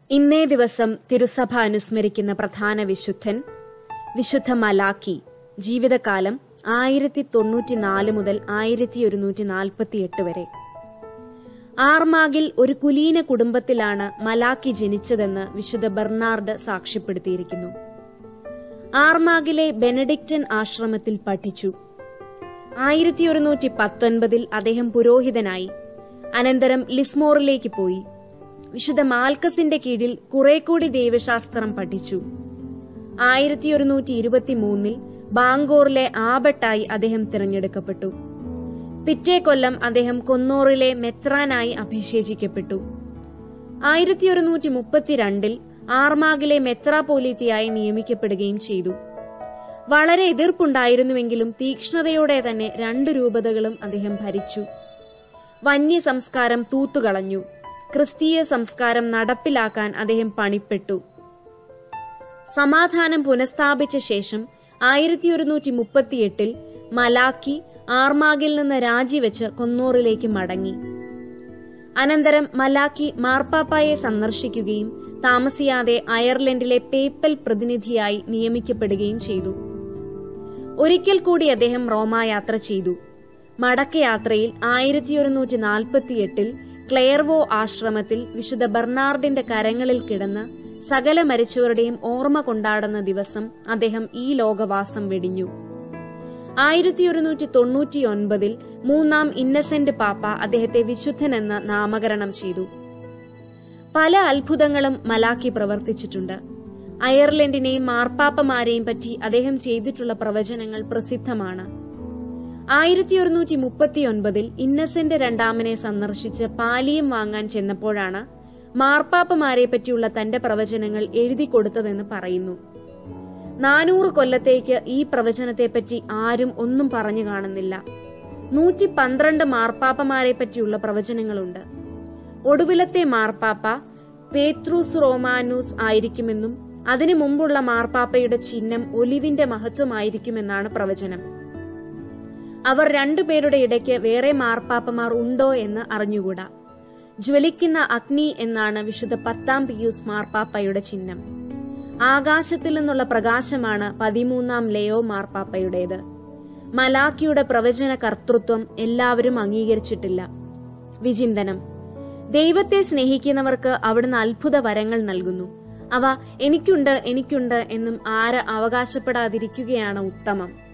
ഇന്നേ ദിവസം തിരുസഭ അനുസ്മരിക്കുന്ന പ്രധാന വിശുദ്ധൻ വിശുദ്ധ മലാക്കി ജീവിതകാലം ആയിരത്തി തൊണ്ണൂറ്റിനാല് മുതൽ ആയിരത്തി ഒരുന്നൂറ്റി നാൽപ്പത്തി എട്ട് വരെ ആർമാഗിൽ ഒരു കുലീന കുടുംബത്തിലാണ് മലാക്കി ജനിച്ചതെന്ന് വിശുദ്ധ ബെർണാർഡ് സാക്ഷ്യപ്പെടുത്തിയിരിക്കുന്നു ആർമാഗിലെ ബെനഡിക്റ്റൻ ആശ്രമത്തിൽ പഠിച്ചു ആയിരത്തി ഒരുന്നൂറ്റി പത്തൊൻപതിൽ അദ്ദേഹം പുരോഹിതനായി അനന്തരം ലിസ്മോറിലേക്ക് പോയി വിശുദ്ധ മാൽക്കസിന്റെ കീഴിൽ കുറെ കൂടി ദൈവശാസ്ത്രം പഠിച്ചു ആയിരത്തി ഒരുന്നൂറ്റി ഇരുപത്തി മൂന്നിൽ ബാങ്കോറിലെ ആബട്ടായി അദ്ദേഹം തിരഞ്ഞെടുക്കപ്പെട്ടു പിറ്റേ കൊല്ലം അദ്ദേഹം കൊന്നൂറിലെ മെത്രാനായി അഭിഷേചിക്കപ്പെട്ടു ആയിരത്തി ഒരുന്നൂറ്റി മുപ്പത്തിരണ്ടിൽ ആർമാഗിലെ മെത്രാപോലീത്തിയായി നിയമിക്കപ്പെടുകയും ചെയ്തു വളരെ എതിർപ്പുണ്ടായിരുന്നുവെങ്കിലും തീക്ഷ്ണതയോടെ തന്നെ രണ്ട് രൂപതകളും അദ്ദേഹം ഭരിച്ചു വന്യ സംസ്കാരം തൂത്തുകളഞ്ഞു ക്രിസ്തീയ സംസ്കാരം നടപ്പിലാക്കാൻ അദ്ദേഹം പണിപ്പെട്ടു സമാധാനം പുനഃസ്ഥാപിച്ച ശേഷം ആയിരത്തി ഒരുന്നൂറ്റി മുപ്പത്തിയെട്ടിൽ മലാക്കി ആർമാഗിൽ നിന്ന് രാജിവെച്ച് കൊന്നൂറിലേക്ക് മടങ്ങി അനന്തരം മലാക്കി മാർപ്പാപ്പായെ സന്ദർശിക്കുകയും താമസിയാതെ അയർലൻഡിലെ പേപ്പൽ പ്രതിനിധിയായി നിയമിക്കപ്പെടുകയും ചെയ്തു ഒരിക്കൽ കൂടി അദ്ദേഹം റോമ യാത്ര ചെയ്തു മടക്കയാത്രയിൽ ആയിരത്തി ഒരുന്നൂറ്റി നാൽപ്പത്തിയെട്ടിൽ ക്ലെയർവോ ആശ്രമത്തിൽ വിശുദ്ധ ബെർണാർഡിന്റെ കരങ്ങളിൽ കിടന്ന് സകല മരിച്ചവരുടെയും ഓർമ്മ കൊണ്ടാടുന്ന ദിവസം അദ്ദേഹം ഈ ലോകവാസം വെടിഞ്ഞു ആയിരത്തി ഒരുന്നൂറ്റി തൊണ്ണൂറ്റി ഒൻപതിൽ മൂന്നാം ഇന്നസെന്റ് പാപ്പ അദ്ദേഹത്തെ വിശുദ്ധനെന്ന് നാമകരണം ചെയ്തു പല അത്ഭുതങ്ങളും മലാക്കി പ്രവർത്തിച്ചിട്ടുണ്ട് അയർലൻഡിനെയും മാർപ്പാപ്പമാരെയും പറ്റി അദ്ദേഹം ചെയ്തിട്ടുള്ള പ്രവചനങ്ങൾ പ്രസിദ്ധമാണ് ആയിരത്തി ഒരുന്നൂറ്റി മുപ്പത്തിയൊൻപതിൽ ഇന്നസെന്റ് രണ്ടാമനെ സന്ദർശിച്ച് പാലിയം വാങ്ങാൻ ചെന്നപ്പോഴാണ് മാർപ്പാപ്പമാരെ പറ്റിയുള്ള തന്റെ പ്രവചനങ്ങൾ എഴുതി കൊടുത്തതെന്ന് പറയുന്നു നാനൂറ് കൊല്ലത്തേക്ക് ഈ പ്രവചനത്തെപ്പറ്റി ആരും ഒന്നും പറഞ്ഞു കാണുന്നില്ല നൂറ്റി പന്ത്രണ്ട് മാർപ്പാപ്പമാരെ പറ്റിയുള്ള പ്രവചനങ്ങളുണ്ട് ഒടുവിലത്തെ മാർപ്പാപ്പ പേത്രൂസ് റോമാനൂസ് ആയിരിക്കുമെന്നും അതിനു മുമ്പുള്ള മാർപ്പാപ്പയുടെ ചിഹ്നം ഒലിവിന്റെ മഹത്വമായിരിക്കുമെന്നാണ് പ്രവചനം അവർ രണ്ടുപേരുടെ ഇടയ്ക്ക് വേറെ മാർപ്പാപ്പമാർ ഉണ്ടോ എന്ന് അറിഞ്ഞുകൂടാ ജ്വലിക്കുന്ന അഗ്നി എന്നാണ് വിശുദ്ധ പത്താം പിയൂസ് മാർപ്പാപ്പയുടെ ചിഹ്നം ആകാശത്തിൽ നിന്നുള്ള പ്രകാശമാണ് പതിമൂന്നാം ലയോ മാർപ്പാപ്പയുടേത് മലാക്കിയുടെ പ്രവചന കർത്തൃത്വം എല്ലാവരും അംഗീകരിച്ചിട്ടില്ല വിചിന്തനം ദൈവത്തെ സ്നേഹിക്കുന്നവർക്ക് അവിടുന്ന് അത്ഭുത വരങ്ങൾ നൽകുന്നു അവ എനിക്കുണ്ട് എനിക്കുണ്ട് എന്നും ആര് അവകാശപ്പെടാതിരിക്കുകയാണ് ഉത്തമം